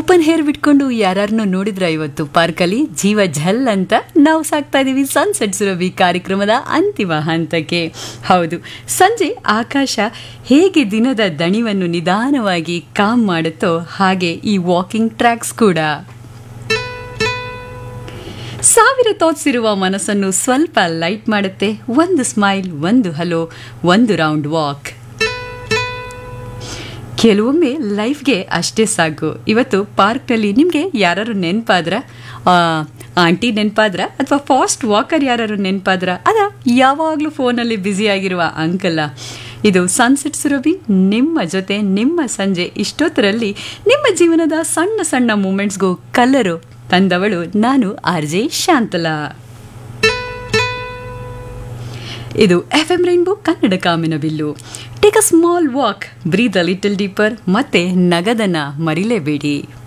open hair ಬಿಟ್ಕೊಂಡು ಯಾರನ್ನು ನೋಡಿದ್ರ ಇವತ್ತು ಪಾರ್ಕಲ್ಲಿ ಜೀವ ಝಲ್ ಅಂತ ನಾವು ಸಾಕ್ತಾ ಇದೀವಿ ಸನ್ಸೆಟ್ ಸುರಭಿ ಕಾರ್ಯಕ್ರಮದ ಅಂತಿಮ ಹಂತಕ್ಕೆ ಹೌದು ಸಂಜೆ ಆಕಾಶ ಹೇಗೆ ದಿನದ ದಣಿವನ್ನು ನಿಧಾನವಾಗಿ ಕಾಮ್ ಮಾಡುತ್ತೋ ಹಾಗೆ ಈ ವಾಕಿಂಗ್ ಟ್ರ್ಯಾಕ್ಸ್ ಕೂಡ ಸಾವಿರ ಥಾಟ್ಸ್ ಇರುವ ಮನಸ್ಸನ್ನು ಸ್ವಲ್ಪ ಲೈಟ್ ಮಾಡುತ್ತೆ ಒಂದು ಸ್ಮೈಲ್ ಒಂದು ಹಲೋ ಒಂದು ರೌಂಡ್ ವಾಕ್ ಕೆಲವೊಮ್ಮೆ ಲೈಫ್ಗೆ ಅಷ್ಟೇ ಸಾಕು ಇವತ್ತು ಪಾರ್ಕ್ನಲ್ಲಿ ನಿಮಗೆ ಯಾರು ನೆನಪಾದ್ರ ಆಂಟಿ ನೆನಪಾದ್ರ ಅಥವಾ ಫಾಸ್ಟ್ ವಾಕರ್ ಯಾರು ನೆನಪಾದ್ರ ಅದ ಯಾವಾಗಲೂ ಫೋನಲ್ಲಿ ಬ್ಯುಸಿ ಆಗಿರುವ ಅಂಕಲ್ಲ ಇದು ಸನ್ಸೆಟ್ ಸುರಭಿ ನಿಮ್ಮ ಜೊತೆ ನಿಮ್ಮ ಸಂಜೆ ಇಷ್ಟೊತ್ತರಲ್ಲಿ ನಿಮ್ಮ ಜೀವನದ ಸಣ್ಣ ಸಣ್ಣ ಮೂಮೆಂಟ್ಸ್ಗೂ ಕಲರು ತಂದವಳು ನಾನು ಆರ್ ಜೆ ಶಾಂತಲಾ ಇದು ಎಫ್ ಎಂ ರೈನ್ಬೋ ಕನ್ನಡ ಕಾಮಿನ ಬಿಲ್ಲು take a small walk breathe a little deeper ಮತ್ತೆ ನಗದನ್ನ ಮರಿಲೇಬೇಡಿ